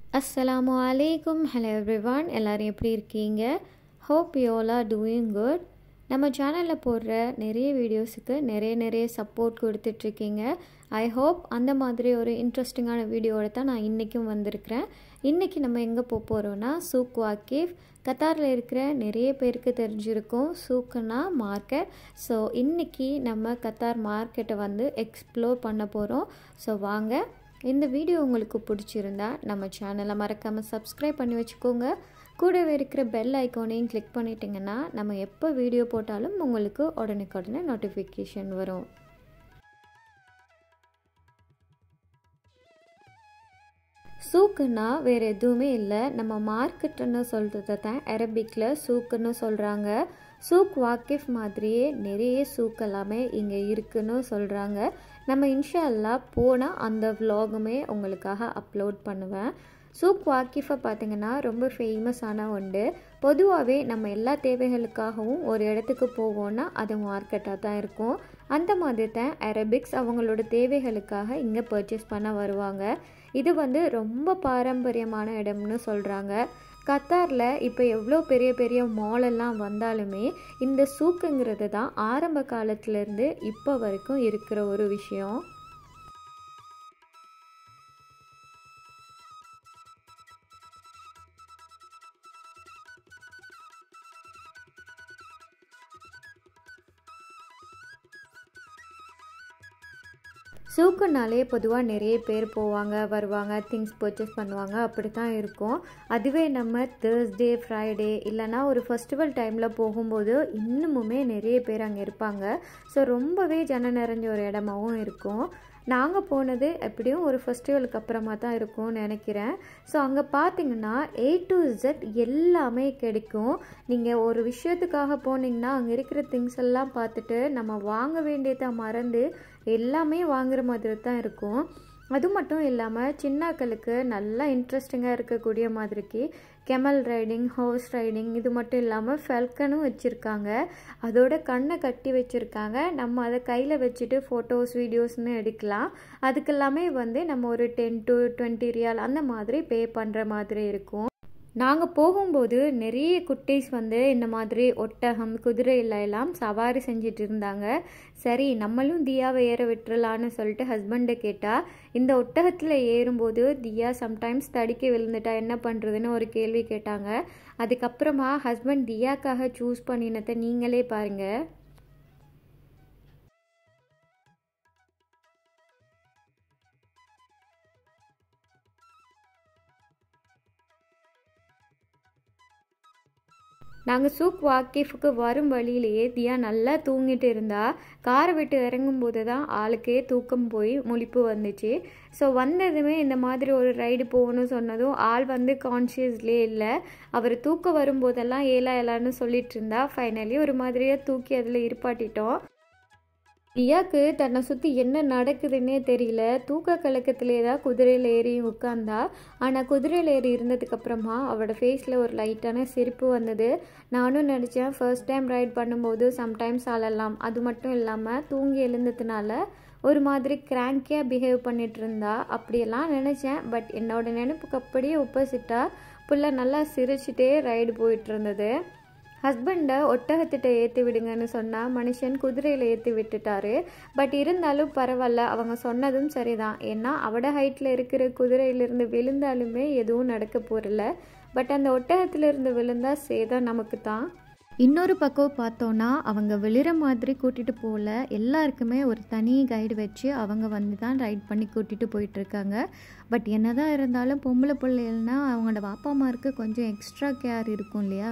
அஸ்ஸலாமு அலைக்கும் hello everyone எல்லோரும் எப்படி இருக்கீங்க hope you all are doing good நம்ம சேனலில் போடுற நிறைய வீடியோஸுக்கு நிறைய நிறைய சப்போர்ட் கொடுத்துட்ருக்கீங்க ஐ ஹோப் அந்த மாதிரி ஒரு இன்ட்ரெஸ்டிங்கான வீடியோவோட தான் நான் இன்றைக்கும் வந்திருக்கிறேன் இன்றைக்கி நம்ம எங்கே போக போகிறோன்னா சூக் வாக்கிஃப் கத்தாரில் இருக்கிற நிறைய பேருக்கு தெரிஞ்சிருக்கும் சூக்குனா மார்க்கெட் ஸோ இன்றைக்கி நம்ம கத்தார் மார்க்கெட்டை வந்து எக்ஸ்ப்ளோர் பண்ண போகிறோம் ஸோ வாங்க இந்த வீடியோ உங்களுக்கு பிடிச்சிருந்தா நம்ம சேனலை மறக்காமல் சப்ஸ்கிரைப் பண்ணி வச்சுக்கோங்க கூடவே இருக்கிற பெல் ஐக்கானையும் கிளிக் பண்ணிட்டீங்கன்னா நம்ம எப்போ வீடியோ போட்டாலும் உங்களுக்கு உடனுக்குடனே நோட்டிஃபிகேஷன் வரும் சூக்குன்னா வேறு எதுவுமே இல்லை நம்ம மார்க்கெட்டுன்னு சொல்கிறத தான் அரபிக்கில் சூக்குன்னு சொல்கிறாங்க சூக் வாக்கிஃப் மாதிரியே நிறைய சூக் எல்லாமே இங்கே இருக்குன்னு சொல்கிறாங்க நம்ம இன்ஷா அல்லா போனால் அந்த விலாகுமே உங்களுக்காக அப்லோட் பண்ணுவேன் சூக் வாக்கிஃபை பார்த்திங்கன்னா ரொம்ப ஃபேமஸான ஒன்று பொதுவாகவே நம்ம எல்லா தேவைகளுக்காகவும் ஒரு இடத்துக்கு போவோன்னா அது மார்க்கெட்டாக தான் இருக்கும் அந்த மாதிரி தான் அரபிக்ஸ் அவங்களோட தேவைகளுக்காக இங்கே பர்ச்சேஸ் பண்ண வருவாங்க இது வந்து ரொம்ப பாரம்பரியமான இடம்னு சொல்கிறாங்க கத்தாரில் இப்போ எவ்வளோ பெரிய பெரிய மாலெல்லாம் வந்தாலுமே இந்த சூக்குங்கிறது தான் ஆரம்ப காலத்துலேருந்து இப்போ வரைக்கும் இருக்கிற ஒரு விஷயம் சூக்குனாலே பொதுவாக நிறைய பேர் போவாங்க வருவாங்க திங்ஸ் பர்ச்சேஸ் பண்ணுவாங்க அப்படி தான் இருக்கும் அதுவே நம்ம தேர்ஸ்டே ஃப்ரைடே இல்லைனா ஒரு ஃபெஸ்டிவல் டைமில் போகும்போது இன்னுமுமே நிறைய பேர் அங்கே இருப்பாங்க ஸோ ரொம்பவே ஜன நிறைஞ்ச ஒரு இடமாவும் இருக்கும் நாங்கள் போனது எப்படியும் ஒரு ஃபெஸ்டிவலுக்கு அப்புறமா தான் இருக்கும்னு நினைக்கிறேன் ஸோ அங்கே பார்த்தீங்கன்னா ஏ டு இசட் எல்லாமே கிடைக்கும் நீங்கள் ஒரு விஷயத்துக்காக போனீங்கன்னா அங்கே இருக்கிற திங்ஸ் எல்லாம் பார்த்துட்டு நம்ம வாங்க வேண்டியதை மறந்து எல்லாமே வாங்குற மாதிரி தான் இருக்கும் அது மட்டும் இல்லாமல் சின்னாக்களுக்கு நல்லா இன்ட்ரெஸ்டிங்காக இருக்கக்கூடிய மாதிரிக்கு கெமல் ரைடிங் ஹார்ஸ் ரைடிங் இது மட்டும் இல்லாமல் ஃபெல்கனும் வச்சுருக்காங்க அதோட கண்ணை கட்டி வச்சுருக்காங்க நம்ம அதை கையில் வச்சுட்டு ஃபோட்டோஸ் வீடியோஸ்னு எடுக்கலாம் அதுக்கெல்லாமே வந்து நம்ம ஒரு டென் டு டுவெண்ட்டி ரியால் அந்த மாதிரி பே பண்ணுற மாதிரி இருக்கும் நாங்கள் போகும்போது நிறைய குட்டீஸ் வந்து இந்த மாதிரி ஒட்டகம் குதிரையில எல்லாம் சவாரி செஞ்சிட்டு இருந்தாங்க சரி நம்மளும் தியாவை ஏற விட்டுறலான்னு சொல்லிட்டு ஹஸ்பண்டை கேட்டால் இந்த ஒட்டகத்தில் ஏறும்போது தியா சம்டைம்ஸ் தடிக்க விழுந்துட்டா என்ன பண்ணுறதுன்னு ஒரு கேள்வி கேட்டாங்க அதுக்கப்புறமா ஹஸ்பண்ட் தியாக்காக சூஸ் பண்ணினதை நீங்களே பாருங்கள் நாங்கள் சூக் வாக்கிஃபுக்கு வரும் வழியிலேயே தியா நல்லா தூங்கிட்டு இருந்தா காரை விட்டு இறங்கும்போது தான் ஆளுக்கே தூக்கம் போய் முழிப்பு வந்துச்சு ஸோ வந்ததுமே இந்த மாதிரி ஒரு ரைடு போகணும்னு சொன்னதும் ஆள் வந்து கான்ஷியஸ்லேயே இல்லை அவர் தூக்கம் வரும்போதெல்லாம் ஏலா ஏலான்னு சொல்லிட்டு இருந்தா ஃபைனலி ஒரு மாதிரியாக தூக்கி அதில் இருப்பாட்டிட்டோம் தியாக்கு தன்னை சுற்றி என்ன நடக்குதுன்னே தெரியல தூக்க கலக்கத்திலே தான் குதிரையில் ஏறி உட்காந்தா ஆனால் குதிரையில் ஏறி இருந்ததுக்கப்புறமா அவளோட ஃபேஸில் ஒரு லைட்டான சிரிப்பு வந்தது நானும் நினச்சேன் ஃபர்ஸ்ட் டைம் ரைட் பண்ணும்போது சம்டைம்ஸ் அழலாம் அது மட்டும் இல்லாமல் தூங்கி எழுந்ததுனால ஒரு மாதிரி கிராங்கியாக பிஹேவ் பண்ணிட்டு இருந்தா அப்படியெல்லாம் நினச்சேன் பட் என்னோட நினைப்புக்கு அப்படியே ஒப்போசிட்டாக புள்ள நல்லா சிரிச்சிட்டே ரைடு போயிட்டு இருந்தது ஹஸ்பண்டை ஒட்டகத்திட்ட ஏற்றி விடுங்கன்னு சொன்னால் மனுஷன் குதிரையில் ஏற்றி விட்டுட்டாரு பட் இருந்தாலும் பரவாயில்ல அவங்க சொன்னதும் சரிதான் ஏன்னா அவட ஹைட்டில் இருக்கிற குதிரையிலிருந்து விழுந்தாலுமே எதுவும் நடக்க போகிறல பட் அந்த ஒட்டகத்திலிருந்து விழுந்தா சேதம் நமக்கு தான் இன்னொரு பக்கம் பார்த்தோன்னா அவங்க விழுற மாதிரி கூட்டிகிட்டு போகல எல்லாருக்குமே ஒரு தனி கைடு வச்சு அவங்க வந்து தான் ரைட் பண்ணி கூட்டிகிட்டு போயிட்டுருக்காங்க பட் என்னதான் இருந்தாலும் பொம்பளை பிள்ளைகள்னா அவங்களோட பாப்பா அம்மாருக்கு கொஞ்சம் எக்ஸ்ட்ரா கேர் இருக்கும் இல்லையா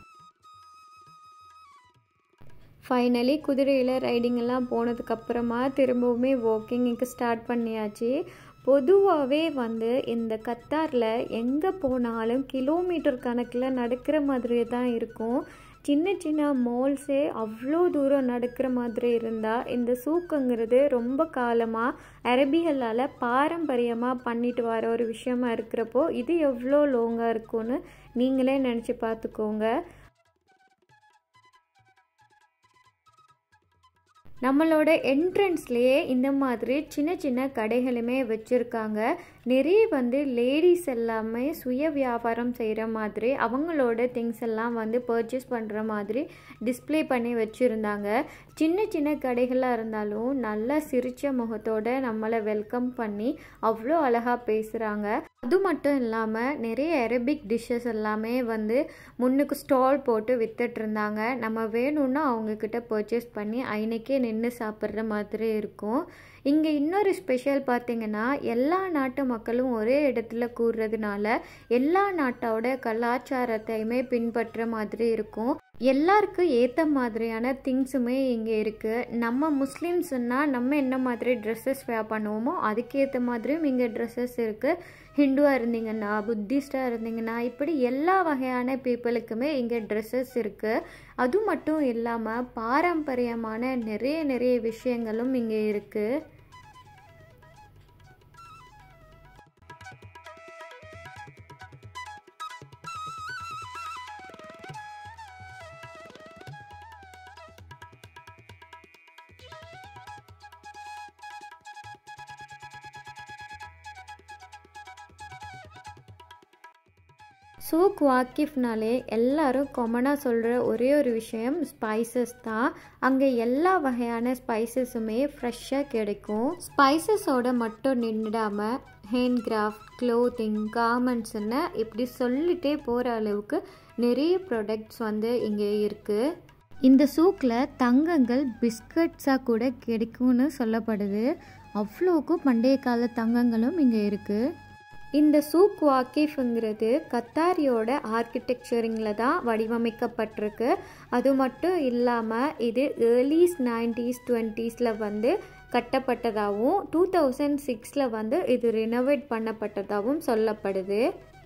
ஃபைனலி குதிரையில் ரைடிங் எல்லாம் போனதுக்கப்புறமா திரும்பவுமே வாக்கிங்க்கு ஸ்டார்ட் பண்ணியாச்சு பொதுவாகவே வந்து இந்த கத்தாரில் எங்கே போனாலும் கிலோமீட்டர் கணக்கில் நடக்கிற மாதிரியே தான் இருக்கும் சின்ன சின்ன மால்ஸே அவ்வளோ தூரம் நடக்கிற மாதிரி இருந்தால் இந்த சூக்குங்கிறது ரொம்ப காலமாக அரபிகளால் பாரம்பரியமாக பண்ணிட்டு வர ஒரு விஷயமா இருக்கிறப்போ இது எவ்வளோ லோங்காக இருக்கும்னு நீங்களே நினச்சி பார்த்துக்கோங்க நம்மளோட என்ட்ரன்ஸ்லேயே இந்த மாதிரி சின்ன சின்ன கடைகளுமே வச்சுருக்காங்க நிறைய வந்து லேடிஸ் எல்லாமே சுய வியாபாரம் செய்கிற மாதிரி அவங்களோட திங்ஸ் எல்லாம் வந்து பர்ச்சேஸ் பண்ணுற மாதிரி டிஸ்ப்ளே பண்ணி வச்சுருந்தாங்க சின்ன சின்ன கடைகளாக இருந்தாலும் நல்லா சிரிச்ச முகத்தோட நம்மளை வெல்கம் பண்ணி அவ்வளோ அழகாக பேசுகிறாங்க அது மட்டும் இல்லாமல் நிறைய அரபிக் டிஷ்ஷஸ் எல்லாமே வந்து முன்னுக்கு ஸ்டால் போட்டு வித்துட்டு இருந்தாங்க நம்ம வேணும்னா அவங்கக்கிட்ட பர்ச்சேஸ் பண்ணி அன்னைக்கே நின்று சாப்பிட்ற மாதிரி இருக்கும் இங்கே இன்னொரு ஸ்பெஷல் பார்த்தீங்கன்னா எல்லா நாட்டு மக்களும் ஒரே இடத்துல கூடுறதுனால எல்லா நாட்டோட கலாச்சாரத்தையுமே பின்பற்ற மாதிரி இருக்கும் எல்லாருக்கும் ஏற்ற மாதிரியான திங்ஸுமே இங்கே இருக்குது நம்ம முஸ்லீம்ஸ்னால் நம்ம என்ன மாதிரி ட்ரெஸ்ஸஸ் வேர் பண்ணுவோமோ அதுக்கேற்ற மாதிரியும் இங்கே ட்ரெஸ்ஸஸ் இருக்குது ஹிந்துவாக இருந்தீங்கன்னா புத்திஸ்டாக இருந்தீங்கன்னா இப்படி எல்லா வகையான பீப்புளுக்குமே இங்கே ட்ரெஸ்ஸஸ் இருக்குது அது மட்டும் இல்லாமல் பாரம்பரியமான நிறைய நிறைய விஷயங்களும் இங்கே இருக்குது சூக் வாக்கிஃப்னாலே எல்லாரும் காமனாக சொல்கிற ஒரே ஒரு விஷயம் ஸ்பைசஸ் தான் அங்கே எல்லா வகையான ஸ்பைசஸுமே ஃப்ரெஷ்ஷாக கிடைக்கும் ஸ்பைசஸோட மட்டும் நின்றுடாமல் ஹேண்ட் கிராஃப்ட் க்ளோத்திங் கார்மெண்ட்ஸ்ன்னு இப்படி சொல்லிட்டே போகிற அளவுக்கு நிறைய ப்ராடக்ட்ஸ் வந்து இங்கே இருக்குது இந்த சூக்கில் தங்கங்கள் பிஸ்கட்ஸாக கூட கிடைக்கும்னு சொல்லப்படுது அவ்வளோக்கும் பண்டைய கால தங்கங்களும் இங்கே இருக்குது இந்த சூக் வாக்கிஃப்ங்கிறது கத்தாரியோட ஆர்கிடெக்சரிங்கில் தான் வடிவமைக்கப்பட்டிருக்கு அது மட்டும் இல்லாமல் இது ஏர்லீஸ் நைன்டீஸ் டுவெண்ட்டீஸில் வந்து கட்டப்பட்டதாகவும் டூ தௌசண்ட் சிக்ஸில் வந்து இது ரினோவேட் பண்ணப்பட்டதாகவும் சொல்லப்படுது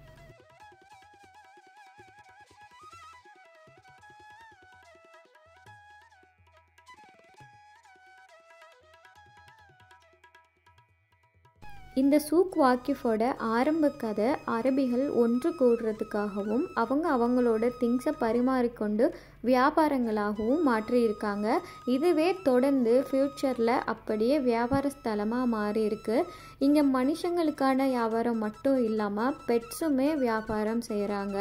இந்த சூக் வாக்கிஃபோட ஆரம்ப கதை அரபிகள் ஒன்று கூடுறதுக்காகவும் அவங்க அவங்களோட திங்ஸை பரிமாறிக்கொண்டு வியாபாரங்களாகவும் மாற்றியிருக்காங்க இதுவே தொடர்ந்து ஃப்யூச்சரில் அப்படியே வியாபார ஸ்தலமாக மாறி இருக்கு இங்கே மனுஷங்களுக்கான வியாபாரம் மட்டும் இல்லாமல் பெட்ஸுமே வியாபாரம் செய்கிறாங்க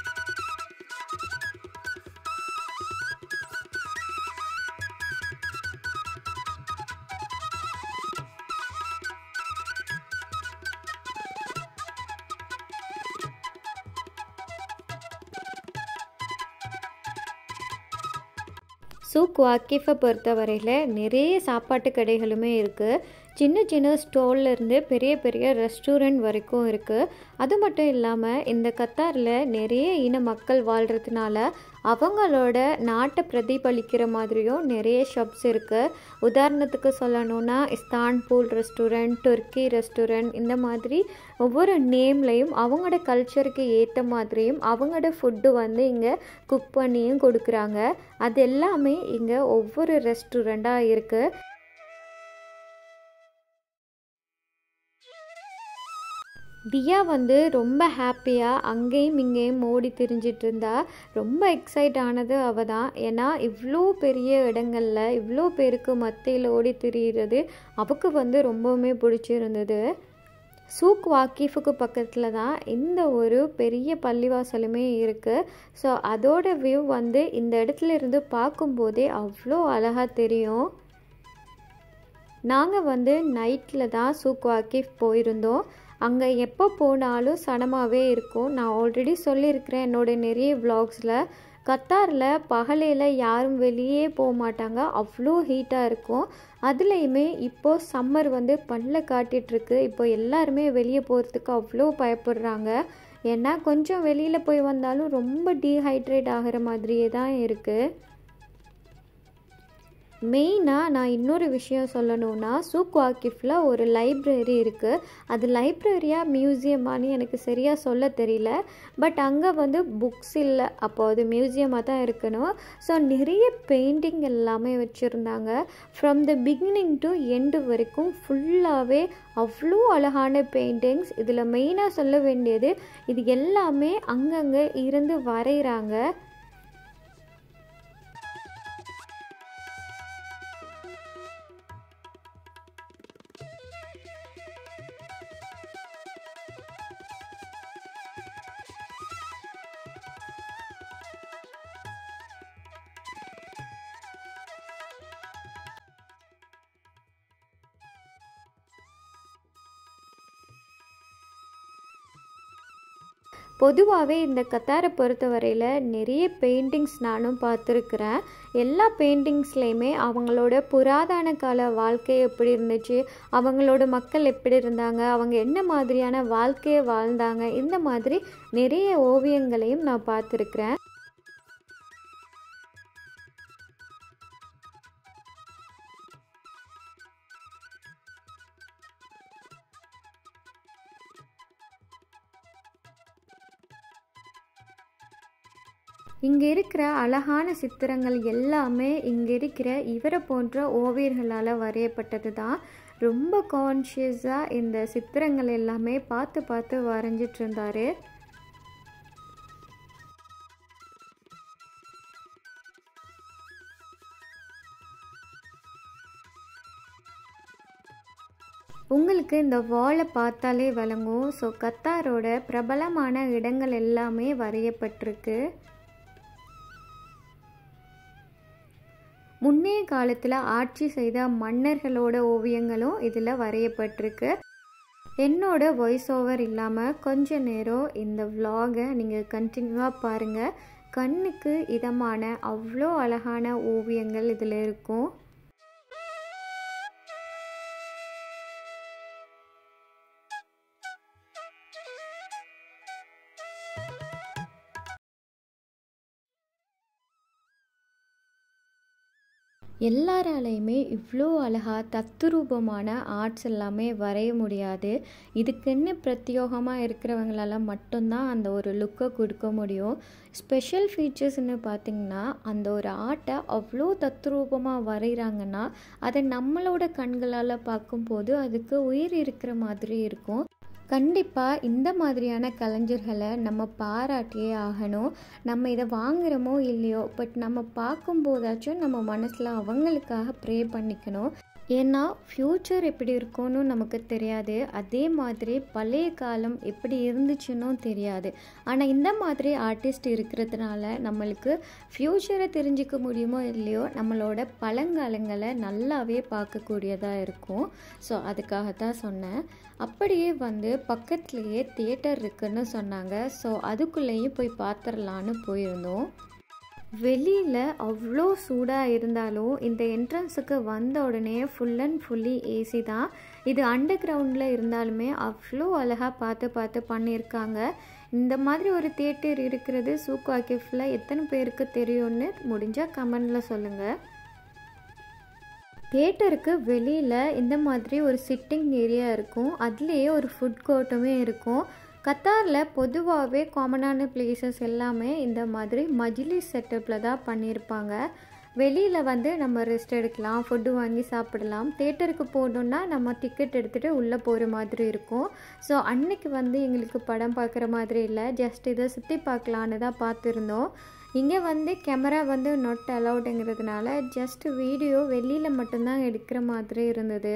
சூக் வாக்கிஃபை பொறுத்தவரையில் நிறைய சாப்பாட்டு கடைகளுமே இருக்குது சின்ன சின்ன ஸ்டால்லேருந்து பெரிய பெரிய ரெஸ்டாரண்ட் வரைக்கும் இருக்குது அது மட்டும் இல்லாமல் இந்த கத்தாரில் நிறைய இன மக்கள் வாழ்கிறதுனால அவங்களோட நாட்டை பிரதிபலிக்கிற மாதிரியும் நிறைய ஷாப்ஸ் இருக்குது உதாரணத்துக்கு சொல்லணும்னா இஸ்தான்புல் ரெஸ்டாரண்ட் துர்க்கி ரெஸ்டாரண்ட் இந்த மாதிரி ஒவ்வொரு நேம்லையும் அவங்களோட கல்ச்சருக்கு ஏற்ற மாதிரியும் அவங்களோட ஃபுட்டு வந்து இங்கே குக் பண்ணியும் கொடுக்குறாங்க அது எல்லாமே இங்கே ஒவ்வொரு ரெஸ்டாரண்ட்டாக இருக்குது தியா வந்து ரொம்ப ஹாப்பியாக அங்கேயும் இங்கேயும் ஓடி திரிஞ்சிட்டு இருந்தா ரொம்ப எக்ஸைட் ஆனது அவள் தான் ஏன்னா இவ்வளோ பெரிய இடங்களில் இவ்வளோ பேருக்கு மத்தியில் ஓடி திரியிறது அவக்கு வந்து ரொம்பவுமே பிடிச்சிருந்தது சூக் வாக்கிஃபுக்கு பக்கத்தில் தான் இந்த ஒரு பெரிய பள்ளிவாசலுமே இருக்குது ஸோ அதோட வியூ வந்து இந்த இடத்துல இருந்து பார்க்கும்போதே அவ்வளோ அழகாக தெரியும் நாங்கள் வந்து நைட்டில் தான் சூக் வாக்கிஃப் போயிருந்தோம் அங்கே எப்போ போனாலும் சனமாகவே இருக்கும் நான் ஆல்ரெடி சொல்லியிருக்கிறேன் என்னோட நிறைய விலாக்ஸில் கத்தாரில் பகலையில் யாரும் வெளியே போக மாட்டாங்க அவ்வளோ ஹீட்டாக இருக்கும் அதுலேயுமே இப்போது சம்மர் வந்து பல்ல காட்டிகிட்ருக்கு இப்போ எல்லாருமே வெளியே போகிறதுக்கு அவ்வளோ பயப்படுறாங்க ஏன்னா கொஞ்சம் வெளியில் போய் வந்தாலும் ரொம்ப டீஹைட்ரேட் ஆகிற மாதிரியே தான் இருக்குது மெயினாக நான் இன்னொரு விஷயம் சொல்லணும்னா சூக் வாக்கிஃபில் ஒரு லைப்ரரி இருக்குது அது லைப்ரரியாக மியூசியமானு எனக்கு சரியாக சொல்ல தெரியல பட் அங்கே வந்து புக்ஸ் இல்லை அப்போ அது மியூசியமாக தான் இருக்கணும் ஸோ நிறைய பெயிண்டிங் எல்லாமே வச்சுருந்தாங்க from the beginning to end வரைக்கும் ஃபுல்லாகவே அவ்வளோ அழகான பெயிண்டிங்ஸ் இதில் மெயினாக சொல்ல வேண்டியது இது எல்லாமே அங்கங்கே இருந்து வரைகிறாங்க பொதுவாகவே இந்த கத்தாரை பொறுத்தவரையில் நிறைய பெயிண்டிங்ஸ் நானும் பார்த்துருக்குறேன் எல்லா பெயிண்டிங்ஸ்லேயுமே அவங்களோட புராதன கால வாழ்க்கை எப்படி இருந்துச்சு அவங்களோட மக்கள் எப்படி இருந்தாங்க அவங்க என்ன மாதிரியான வாழ்க்கையை வாழ்ந்தாங்க இந்த மாதிரி நிறைய ஓவியங்களையும் நான் பார்த்துருக்குறேன் இங்கே இருக்கிற அழகான சித்திரங்கள் எல்லாமே இங்கே இருக்கிற இவரை போன்ற ஓவியர்களால் வரையப்பட்டது தான் ரொம்ப கான்ஷியஸாக இந்த சித்திரங்கள் எல்லாமே பார்த்து பார்த்து வரைஞ்சிட்டு இருந்தார் உங்களுக்கு இந்த வாலை பார்த்தாலே விளங்கும் ஸோ கத்தாரோட பிரபலமான இடங்கள் எல்லாமே வரையப்பட்டிருக்கு முன்னைய காலத்தில் ஆட்சி செய்த மன்னர்களோட ஓவியங்களும் இதில் வரையப்பட்டிருக்கு என்னோட வாய்ஸ் ஓவர் இல்லாமல் கொஞ்ச நேரம் இந்த விலாகை நீங்கள் கண்டினியூவாக பாருங்கள் கண்ணுக்கு இதமான அவ்வளோ அழகான ஓவியங்கள் இதில் இருக்கும் எல்லாராலையுமே இவ்வளோ அழகாக தத்துரூபமான ஆர்ட்ஸ் எல்லாமே வரைய முடியாது இதுக்குன்னு பிரத்யோகமாக இருக்கிறவங்களால மட்டும்தான் அந்த ஒரு லுக்கை கொடுக்க முடியும் ஸ்பெஷல் ஃபீச்சர்ஸ்னு பார்த்திங்கன்னா அந்த ஒரு ஆர்ட்டை அவ்வளோ தத்ரூபமாக வரைகிறாங்கன்னா அதை நம்மளோட கண்களால் பார்க்கும்போது அதுக்கு உயிர் இருக்கிற மாதிரி இருக்கும் கண்டிப்பாக இந்த மாதிரியான கலைஞர்களை நம்ம பாராட்டியே ஆகணும் நம்ம இதை வாங்குகிறோமோ இல்லையோ பட் நம்ம பார்க்கும்போதாச்சும் நம்ம மனசில் அவங்களுக்காக ப்ரே பண்ணிக்கணும் ஏன்னா ஃப்யூச்சர் எப்படி இருக்கும்னு நமக்கு தெரியாது அதே மாதிரி பழைய காலம் எப்படி இருந்துச்சுன்னும் தெரியாது ஆனால் இந்த மாதிரி ஆர்டிஸ்ட் இருக்கிறதுனால நம்மளுக்கு ஃப்யூச்சரை தெரிஞ்சுக்க முடியுமோ இல்லையோ நம்மளோட பழங்காலங்களை நல்லாவே பார்க்கக்கூடியதாக இருக்கும் ஸோ அதுக்காக தான் சொன்னேன் அப்படியே வந்து பக்கத்துலேயே தியேட்டர் இருக்குன்னு சொன்னாங்க ஸோ அதுக்குள்ளேயும் போய் பார்த்துடலான்னு போயிருந்தோம் வெளியில் அவ்வளோ சூடாக இருந்தாலும் இந்த என்ட்ரன்ஸுக்கு வந்த உடனே ஃபுல் அண்ட் ஃபுல்லி ஏசி தான் இது அண்டர் கிரவுண்டில் இருந்தாலுமே அவ்வளோ அழகாக பார்த்து பார்த்து பண்ணியிருக்காங்க இந்த மாதிரி ஒரு தியேட்டர் இருக்கிறது சூக்கு அகிஃபில் எத்தனை பேருக்கு தெரியும்னு முடிஞ்சால் கமெண்டில் சொல்லுங்கள் தியேட்டருக்கு வெளியில் இந்த மாதிரி ஒரு சிட்டிங் ஏரியா இருக்கும் அதுலேயே ஒரு ஃபுட் கோர்ட்டுமே இருக்கும் கத்தாரில் பொதுவாகவே காமனான பிளேசஸ் எல்லாமே இந்த மாதிரி மஜ்லிஸ் செட்டப்பில் தான் பண்ணியிருப்பாங்க வெளியில் வந்து நம்ம ரெஸ்ட் எடுக்கலாம் ஃபுட்டு வாங்கி சாப்பிடலாம் தேட்டருக்கு போகணுன்னா நம்ம டிக்கெட் எடுத்துகிட்டு உள்ளே போகிற மாதிரி இருக்கும் ஸோ அன்னைக்கு வந்து எங்களுக்கு படம் பார்க்குற மாதிரி இல்லை ஜஸ்ட் இதை சுற்றி பார்க்கலான்னு தான் பார்த்துருந்தோம் இங்கே வந்து கேமரா வந்து நாட் அலவுடுங்கிறதுனால ஜஸ்ட் வீடியோ வெளியில் மட்டும்தான் எடுக்கிற மாதிரி இருந்தது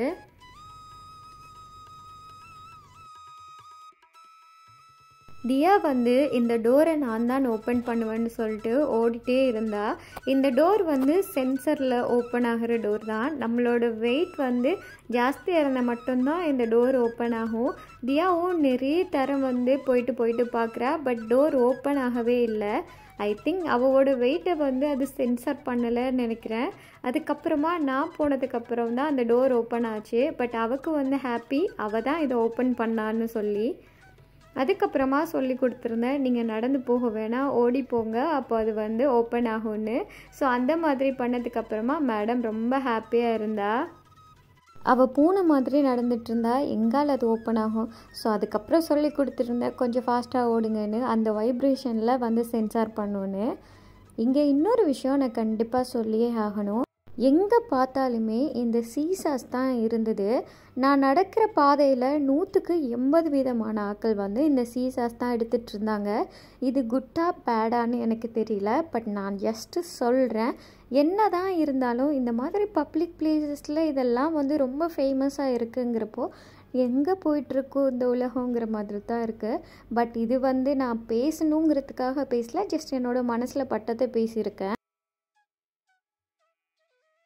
தியா வந்து இந்த டோரை நான் தான் ஓப்பன் பண்ணுவேன்னு சொல்லிட்டு ஓடிட்டே இருந்தா இந்த டோர் வந்து சென்சரில் ஓப்பன் ஆகிற டோர் தான் நம்மளோட வெயிட் வந்து ஜாஸ்தியாக இருந்தால் மட்டும்தான் இந்த டோர் ஓப்பன் ஆகும் தியாவும் நிறைய தரம் வந்து போயிட்டு போயிட்டு பார்க்குறா பட் டோர் ஓப்பன் ஆகவே இல்லை ஐ திங்க் அவளோட வெயிட்டை வந்து அது சென்சர் பண்ணலைன்னு நினைக்கிறேன் அதுக்கப்புறமா நான் போனதுக்கப்புறம் தான் அந்த டோர் ஓப்பன் ஆச்சு பட் அவக்கு வந்து ஹாப்பி அவள் தான் இதை ஓப்பன் பண்ணான்னு சொல்லி அதுக்கப்புறமா சொல்லி கொடுத்துருந்தேன் நீங்கள் நடந்து போக வேணாம் ஓடி போங்க அப்போ அது வந்து ஓப்பன் ஆகும்னு ஸோ அந்த மாதிரி பண்ணதுக்கப்புறமா மேடம் ரொம்ப ஹாப்பியாக இருந்தா அவள் பூனை மாதிரி நடந்துட்டு இருந்தா எங்கால் அது ஓப்பன் ஆகும் ஸோ அதுக்கப்புறம் சொல்லி கொடுத்துருந்தேன் கொஞ்சம் ஃபாஸ்ட்டாக ஓடுங்கன்னு அந்த வைப்ரேஷனில் வந்து சென்சார் பண்ணுன்னு இங்கே இன்னொரு விஷயம் நான் கண்டிப்பாக சொல்லியே ஆகணும் எங்கே பார்த்தாலுமே இந்த சீசாஸ் தான் இருந்தது நான் நடக்கிற பாதையில் நூற்றுக்கு எண்பது விதமான ஆட்கள் வந்து இந்த சீசாஸ் தான் எடுத்துகிட்டு இருந்தாங்க இது குட்டா பேடான்னு எனக்கு தெரியல பட் நான் ஜஸ்ட்டு சொல்கிறேன் என்ன தான் இருந்தாலும் இந்த மாதிரி பப்ளிக் பிளேசஸில் இதெல்லாம் வந்து ரொம்ப ஃபேமஸாக இருக்குங்கிறப்போ எங்கே போயிட்டுருக்கோ இந்த உலகங்கிற மாதிரி தான் இருக்குது பட் இது வந்து நான் பேசணுங்கிறதுக்காக பேசல ஜஸ்ட் என்னோட மனசில் பட்டதை பேசியிருக்கேன்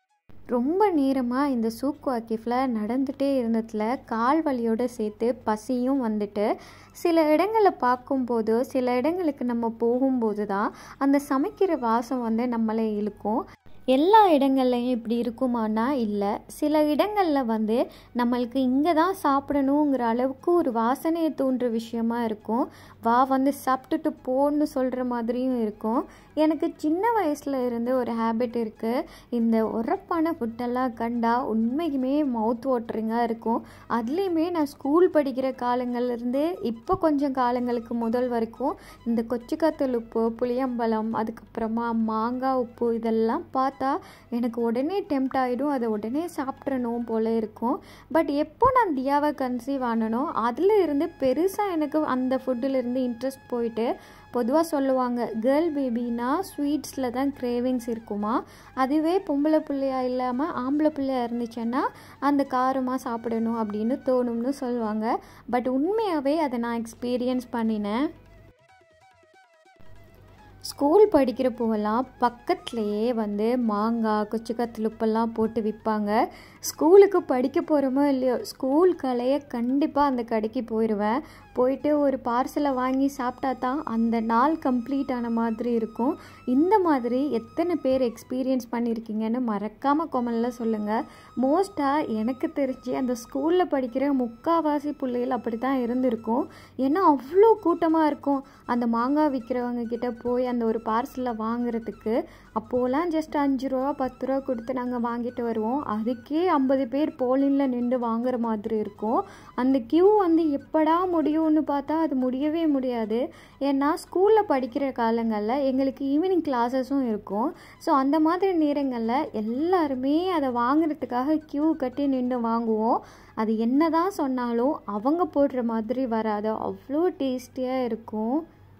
ரொம்ப நேரமாக இந்த சூக் வாக்கிஃபில் நடந்துகிட்டே இருந்ததில் கால் வலியோடு சேர்த்து பசியும் வந்துட்டு சில இடங்களில் பார்க்கும்போது சில இடங்களுக்கு நம்ம போகும்போது தான் அந்த சமைக்கிற வாசம் வந்து நம்மளை இழுக்கும் எல்லா இடங்கள்லையும் இப்படி இருக்குமானா இல்லை சில இடங்களில் வந்து நம்மளுக்கு இங்கே தான் சாப்பிடணுங்கிற அளவுக்கு ஒரு வாசனையை தூண்டுற விஷயமா இருக்கும் வா வந்து சாப்பிட்டுட்டு போன்னு சொல்கிற மாதிரியும் இருக்கும் எனக்கு சின்ன வயசில் இருந்து ஒரு ஹேபிட் இருக்குது இந்த உரப்பான ஃபுட்டெல்லாம் கண்டா உண்மைக்குமே மவுத் வாட்டரிங்காக இருக்கும் அதுலேயுமே நான் ஸ்கூல் படிக்கிற காலங்கள்லேருந்து இப்போ கொஞ்சம் காலங்களுக்கு முதல் வரைக்கும் இந்த கொச்சிக்காத்தல் உப்பு புளியம்பழம் அதுக்கப்புறமா மாங்காய் உப்பு இதெல்லாம் பார்த்தா எனக்கு உடனே டெம்ட் ஆகிடும் அதை உடனே சாப்பிட்றணும் போல இருக்கும் பட் எப்போ நான் தியாவை கன்சீவ் ஆனனோ அதில் இருந்து பெருசாக எனக்கு அந்த ஃபுட்டில் இருந்து இன்ட்ரெஸ்ட் போயிட்டு பொதுவாக சொல்லுவாங்க கேர்ள் பேபினா ஸ்வீட்ஸில் தான் கிரேவிங்ஸ் இருக்குமா அதுவே பொம்பளை பிள்ளையா இல்லாமல் ஆம்பளை பிள்ளையா இருந்துச்சுன்னா அந்த காரமாக சாப்பிடணும் அப்படின்னு தோணும்னு சொல்லுவாங்க பட் உண்மையாகவே அதை நான் எக்ஸ்பீரியன்ஸ் பண்ணினேன் ஸ்கூல் படிக்கிறப்போவெல்லாம் பக்கத்துலேயே வந்து மாங்காய் கொச்சிக்கத்தில் உப்பெல்லாம் போட்டு விற்பாங்க ஸ்கூலுக்கு படிக்க போகிறோமோ இல்லையோ ஸ்கூல் கலைய கண்டிப்பாக அந்த கடைக்கு போயிடுவேன் போயிட்டு ஒரு பார்சலை வாங்கி சாப்பிட்டா தான் அந்த நாள் கம்ப்ளீட் ஆன மாதிரி இருக்கும் இந்த மாதிரி எத்தனை பேர் எக்ஸ்பீரியன்ஸ் பண்ணியிருக்கீங்கன்னு மறக்காமல் கொமலில் சொல்லுங்கள் மோஸ்ட்டாக எனக்கு தெரிஞ்சு அந்த ஸ்கூலில் படிக்கிற முக்காவாசி பிள்ளைகள் அப்படி தான் இருந்திருக்கும் ஏன்னா அவ்வளோ கூட்டமாக இருக்கும் அந்த மாங்காய் விற்கிறவங்க கிட்ட போய் அந்த ஒரு பார்சலை வாங்குறதுக்கு அப்போலாம் ஜஸ்ட் அஞ்சு ரூபா பத்து ரூபா கொடுத்து நாங்கள் வாங்கிட்டு வருவோம் அதுக்கே ஐம்பது பேர் போலினில் நின்று வாங்குற மாதிரி இருக்கும் அந்த க்யூ வந்து எப்படா முடியும்னு பார்த்தா அது முடியவே முடியாது ஏன்னா ஸ்கூலில் படிக்கிற காலங்களில் எங்களுக்கு ஈவினிங் கிளாஸஸும் இருக்கும் ஸோ அந்த மாதிரி நேரங்களில் எல்லாருமே அதை வாங்குறதுக்காக க்யூ கட்டி நின்று வாங்குவோம் அது என்ன தான் சொன்னாலும் அவங்க போடுற மாதிரி வராது அவ்வளோ டேஸ்டியாக இருக்கும்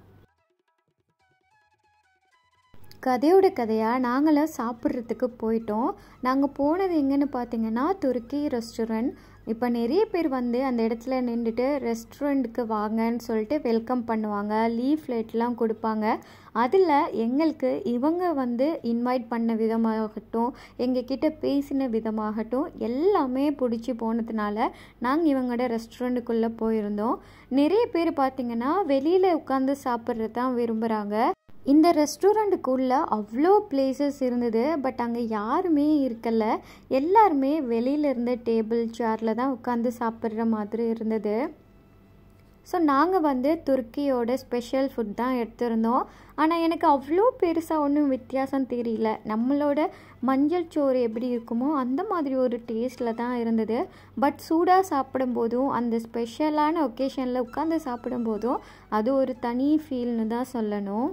கதையோட கதையாக நாங்களாம் சாப்பிட்றதுக்கு போயிட்டோம் நாங்கள் போனது எங்கேன்னு பார்த்தீங்கன்னா துருக்கி ரெஸ்டாரண்ட் இப்போ நிறைய பேர் வந்து அந்த இடத்துல நின்றுட்டு ரெஸ்டாரண்ட்டுக்கு வாங்கன்னு சொல்லிட்டு வெல்கம் பண்ணுவாங்க லீஃப்லெட்லாம் கொடுப்பாங்க அதில் எங்களுக்கு இவங்க வந்து இன்வைட் பண்ண விதமாகட்டும் எங்ககிட்ட பேசின விதமாகட்டும் எல்லாமே பிடிச்சி போனதுனால நாங்கள் இவங்களோட ரெஸ்டாரண்ட்டுக்குள்ளே போயிருந்தோம் நிறைய பேர் பார்த்திங்கன்னா வெளியில் உட்காந்து சாப்பிட்றது தான் விரும்புகிறாங்க இந்த ரெஸ்டாரண்ட்டுக்குள்ளே அவ்வளோ பிளேசஸ் இருந்தது பட் அங்கே யாருமே இருக்கல எல்லாருமே வெளியில் இருந்த டேபிள் சேரில் தான் உட்காந்து சாப்பிட்ற மாதிரி இருந்தது ஸோ நாங்கள் வந்து துருக்கியோட ஸ்பெஷல் ஃபுட் தான் எடுத்திருந்தோம் ஆனால் எனக்கு அவ்வளோ பெருசாக ஒன்றும் வித்தியாசம் தெரியல நம்மளோட மஞ்சள் சோறு எப்படி இருக்குமோ அந்த மாதிரி ஒரு டேஸ்ட்டில் தான் இருந்தது பட் சூடாக சாப்பிடும்போதும் அந்த ஸ்பெஷலான ஒகேஷனில் உட்காந்து சாப்பிடும்போதும் அது ஒரு தனி ஃபீல்னு தான் சொல்லணும்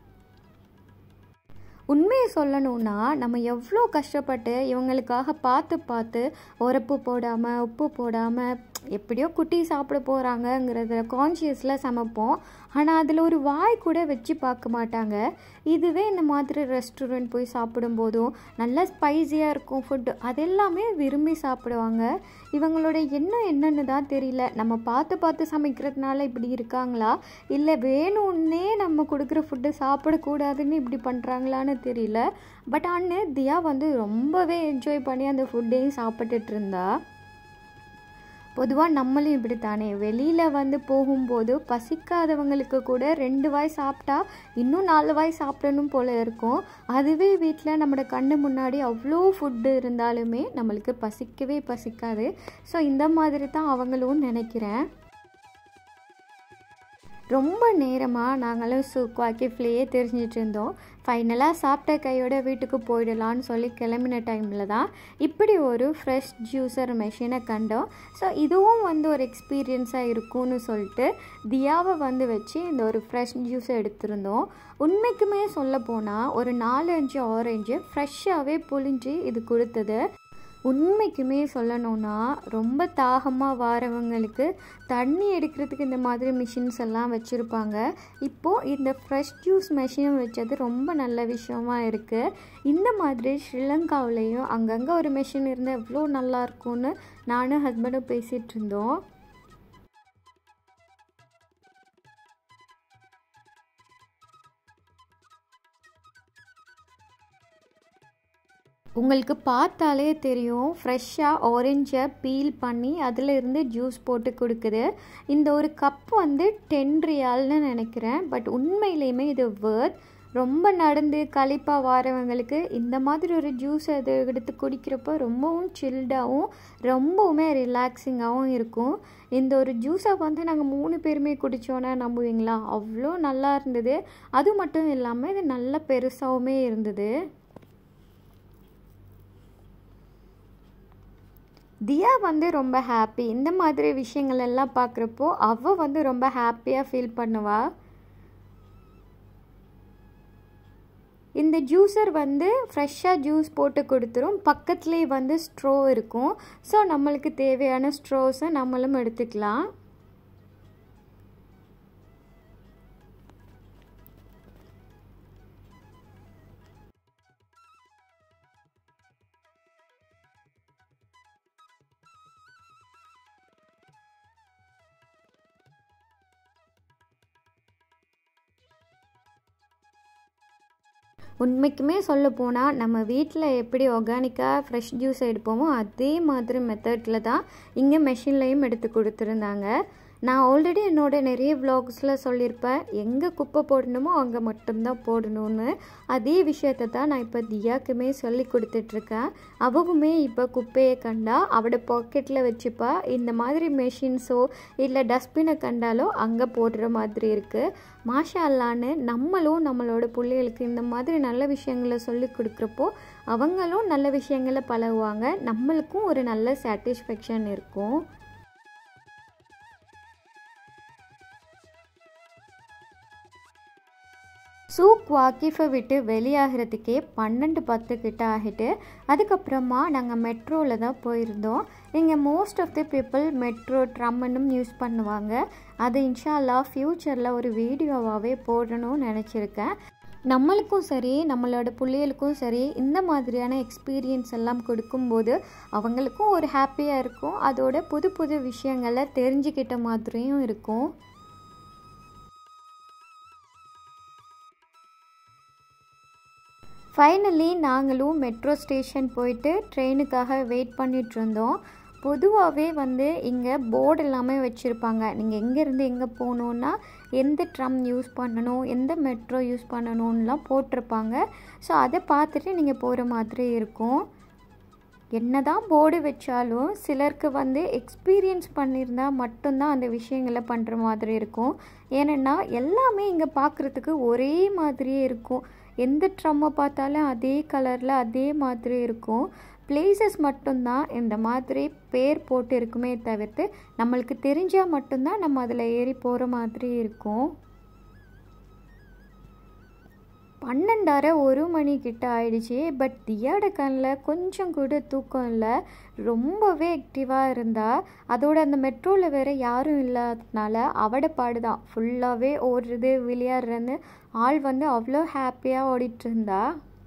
உண்மையை சொல்லணும்னா நம்ம எவ்வளோ கஷ்டப்பட்டு இவங்களுக்காக பார்த்து பார்த்து உரப்பு போடாமல் உப்பு போடாமல் எப்படியோ குட்டி சாப்பிட போகிறாங்கங்கிறத கான்ஷியஸில் சமைப்போம் ஆனால் அதில் ஒரு வாய் கூட வச்சு பார்க்க மாட்டாங்க இதுவே இந்த மாதிரி ரெஸ்டாரண்ட் போய் சாப்பிடும்போதும் நல்லா ஸ்பைஸியாக இருக்கும் ஃபுட்டு அதெல்லாமே விரும்பி சாப்பிடுவாங்க இவங்களோட எண்ணம் என்னன்னு தான் தெரியல நம்ம பார்த்து பார்த்து சமைக்கிறதுனால இப்படி இருக்காங்களா இல்லை வேணும்னே நம்ம கொடுக்குற ஃபுட்டு சாப்பிடக்கூடாதுன்னு இப்படி பண்ணுறாங்களான்னு தெரியல பட் அண்ணு தியா வந்து ரொம்பவே என்ஜாய் பண்ணி அந்த ஃபுட்டையும் சாப்பிட்டுட்டு இருந்தா பொதுவாக நம்மளும் இப்படி தானே வெளியில் வந்து போகும்போது பசிக்காதவங்களுக்கு கூட ரெண்டு வாய் சாப்பிட்டா இன்னும் நாலு வாய் சாப்பிடணும் போல் இருக்கும் அதுவே வீட்டில் நம்மளோட கண்ணு முன்னாடி அவ்வளோ ஃபுட்டு இருந்தாலுமே நம்மளுக்கு பசிக்கவே பசிக்காது ஸோ இந்த மாதிரி தான் அவங்களும் நினைக்கிறேன் ரொம்ப நேரமாக நாங்களும் சுக்வாக்கிஃப்லேயே தெரிஞ்சிட்டு இருந்தோம் ஃபைனலாக சாப்பிட்ட கையோட வீட்டுக்கு போயிடலான்னு சொல்லி கிளம்பின டைமில் தான் இப்படி ஒரு ஃப்ரெஷ் ஜூஸர் மெஷினை கண்டோம் ஸோ இதுவும் வந்து ஒரு எக்ஸ்பீரியன்ஸாக இருக்கும்னு சொல்லிட்டு தியாவை வந்து வச்சு இந்த ஒரு ஃப்ரெஷ் ஜூஸை எடுத்திருந்தோம் உண்மைக்குமே சொல்ல போனால் ஒரு நாலு அஞ்சு ஆரஞ்சு ஃப்ரெஷ்ஷாகவே புழிஞ்சு இது கொடுத்தது உண்மைக்குமே சொல்லணும்னா ரொம்ப தாகமாக வாரவங்களுக்கு தண்ணி எடுக்கிறதுக்கு இந்த மாதிரி மிஷின்ஸ் எல்லாம் வச்சுருப்பாங்க இப்போது இந்த ஃப்ரெஷ் ஜூஸ் மெஷின் வச்சது ரொம்ப நல்ல விஷயமா இருக்குது இந்த மாதிரி ஸ்ரீலங்காவிலையும் அங்கங்கே ஒரு மெஷின் இருந்தால் எவ்வளோ நல்லாயிருக்கும்னு நானும் ஹஸ்பண்டும் பேசிகிட்டு இருந்தோம் உங்களுக்கு பார்த்தாலே தெரியும் ஃப்ரெஷ்ஷாக ஆரஞ்சை பீல் பண்ணி அதில் இருந்து ஜூஸ் போட்டு கொடுக்குது இந்த ஒரு கப் வந்து டென் ரியால்னு நினைக்கிறேன் பட் உண்மையிலையுமே இது வேர்த் ரொம்ப நடந்து களைப்பாக வாரவங்களுக்கு இந்த மாதிரி ஒரு ஜூஸ் அதை எடுத்து குடிக்கிறப்போ ரொம்பவும் சில்டாகவும் ரொம்பவுமே ரிலாக்ஸிங்காகவும் இருக்கும் இந்த ஒரு ஜூஸை வந்து நாங்கள் மூணு பேருமே குடித்தோன்னா நம்புவீங்களா அவ்வளோ நல்லா இருந்தது அது மட்டும் இல்லாமல் இது நல்ல பெருசாகவுமே இருந்தது தியா வந்து ரொம்ப ஹாப்பி இந்த மாதிரி விஷயங்கள் எல்லாம் பார்க்குறப்போ அவள் வந்து ரொம்ப ஹாப்பியாக ஃபீல் பண்ணுவா இந்த ஜூஸர் வந்து ஃப்ரெஷ்ஷாக ஜூஸ் போட்டு கொடுத்துரும் பக்கத்துலேயே வந்து ஸ்ட்ரோ இருக்கும் ஸோ நம்மளுக்கு தேவையான ஸ்ட்ரோஸை நம்மளும் எடுத்துக்கலாம் உண்மைக்குமே சொல்ல போனால் நம்ம வீட்டில் எப்படி ஆர்கானிக்காக ஃப்ரெஷ் ஜூஸ் எடுப்போமோ அதே மாதிரி மெத்தடில் தான் இங்கே மெஷின்லேயும் எடுத்து கொடுத்துருந்தாங்க நான் ஆல்ரெடி என்னோட நிறைய விலாக்ஸில் சொல்லியிருப்பேன் எங்கே குப்பை போடணுமோ அங்கே மட்டும்தான் போடணும்னு அதே விஷயத்தை தான் நான் இப்போ தியாக்குமே சொல்லி கொடுத்துட்ருக்கேன் அவவுமே இப்போ குப்பையை கண்டா அவட பாக்கெட்டில் வச்சுப்பா இந்த மாதிரி மெஷின்ஸோ இல்லை டஸ்ட்பினை கண்டாலோ அங்கே போடுற மாதிரி இருக்குது மாஷா அல்லான்னு நம்மளும் நம்மளோட பிள்ளைகளுக்கு இந்த மாதிரி நல்ல விஷயங்களை சொல்லி கொடுக்குறப்போ அவங்களும் நல்ல விஷயங்களை பழகுவாங்க நம்மளுக்கும் ஒரு நல்ல சாட்டிஸ்ஃபேக்ஷன் இருக்கும் சூக் வாக்கிஃபை விட்டு வெளியாகிறதுக்கே பன்னெண்டு பத்து கிட்ட ஆகிட்டு அதுக்கப்புறமா நாங்கள் மெட்ரோவில் தான் போயிருந்தோம் இங்கே most of the people metro ட்ரம்முன்னும் யூஸ் பண்ணுவாங்க அது இன்ஷால்லா ஃப்யூச்சரில் ஒரு வீடியோவாகவே போடணும்னு நினச்சிருக்கேன் நம்மளுக்கும் சரி நம்மளோட பிள்ளைகளுக்கும் சரி இந்த மாதிரியான எக்ஸ்பீரியன்ஸ் எல்லாம் கொடுக்கும்போது அவங்களுக்கும் ஒரு ஹாப்பியாக இருக்கும் அதோட புது புது விஷயங்களை தெரிஞ்சுக்கிட்ட மாதிரியும் இருக்கும் ஃபைனலி நாங்களும் மெட்ரோ ஸ்டேஷன் போயிட்டு ட்ரெயினுக்காக வெயிட் பண்ணிட்டு இருந்தோம் பொதுவாகவே வந்து இங்கே போர்டு எல்லாமே வச்சுருப்பாங்க நீங்கள் எங்கேருந்து எங்கே போகணுன்னா எந்த ட்ரம் யூஸ் பண்ணணும் எந்த மெட்ரோ யூஸ் பண்ணணும்லாம் போட்டிருப்பாங்க ஸோ அதை பார்த்துட்டு நீங்கள் போகிற மாதிரி இருக்கும் என்னதான் போர்டு வச்சாலும் சிலருக்கு வந்து எக்ஸ்பீரியன்ஸ் பண்ணியிருந்தால் மட்டும்தான் அந்த விஷயங்களை பண்ணுற மாதிரி இருக்கும் ஏன்னா எல்லாமே இங்கே பார்க்குறதுக்கு ஒரே மாதிரியே இருக்கும் எந்த ட்ரம்மை பார்த்தாலும் அதே கலரில் அதே மாதிரி இருக்கும் பிளேசஸ் மட்டும்தான் இந்த மாதிரி பேர் போட்டு இருக்குமே தவிர்த்து நம்மளுக்கு தெரிஞ்சால் மட்டும்தான் நம்ம அதில் ஏறி போகிற மாதிரி இருக்கும் பன்னெண்டரை ஒரு மணி கிட்ட ஆயிடுச்சு பட் தியாட கண்ணில் கொஞ்சம் கூட தூக்கம் இல்லை ரொம்பவே ஆக்டிவாக இருந்தா அதோட அந்த மெட்ரோவில் வேற யாரும் இல்லாததுனால அவட பாடுதான் ஃபுல்லாகவே ஓடுறது விளையாடுறதுன்னு ஆள் வந்து அவ்வளோ ஹாப்பியாக ஓடிட்டு இருந்தா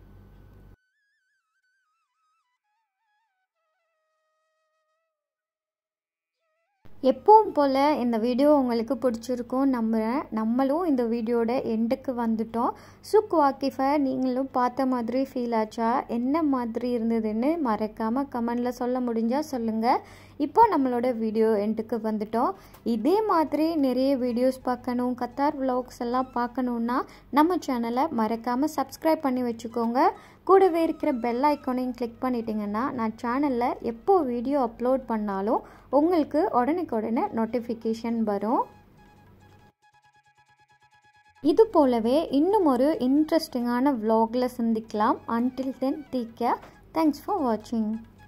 எப்பவும் போல் இந்த வீடியோ உங்களுக்கு பிடிச்சிருக்கும் நம்புகிறேன் நம்மளும் இந்த வீடியோட எண்டுக்கு வந்துட்டோம் சுக் வாக்கிஃபை நீங்களும் பார்த்த மாதிரி ஃபீல் ஆச்சா என்ன மாதிரி இருந்ததுன்னு மறக்காமல் கமெண்டில் சொல்ல முடிஞ்சால் சொல்லுங்கள் இப்போ நம்மளோட வீடியோ எண்டுக்கு வந்துட்டோம் இதே மாதிரி நிறைய வீடியோஸ் பார்க்கணும் கத்தார் விலாக்ஸ் எல்லாம் பார்க்கணுன்னா நம்ம சேனலை மறக்காமல் சப்ஸ்கிரைப் பண்ணி வச்சுக்கோங்க கூடவே இருக்கிற பெல் ஐக்கானையும் கிளிக் பண்ணிட்டீங்கன்னா நான் சேனலில் எப்போ வீடியோ அப்லோட் பண்ணாலும் உங்களுக்கு உடனுக்குடனே நோட்டிஃபிகேஷன் வரும் இது போலவே இன்னும் ஒரு இன்ட்ரெஸ்டிங்கான vlogல சந்திக்கலாம் until then take care thanks for வாட்சிங்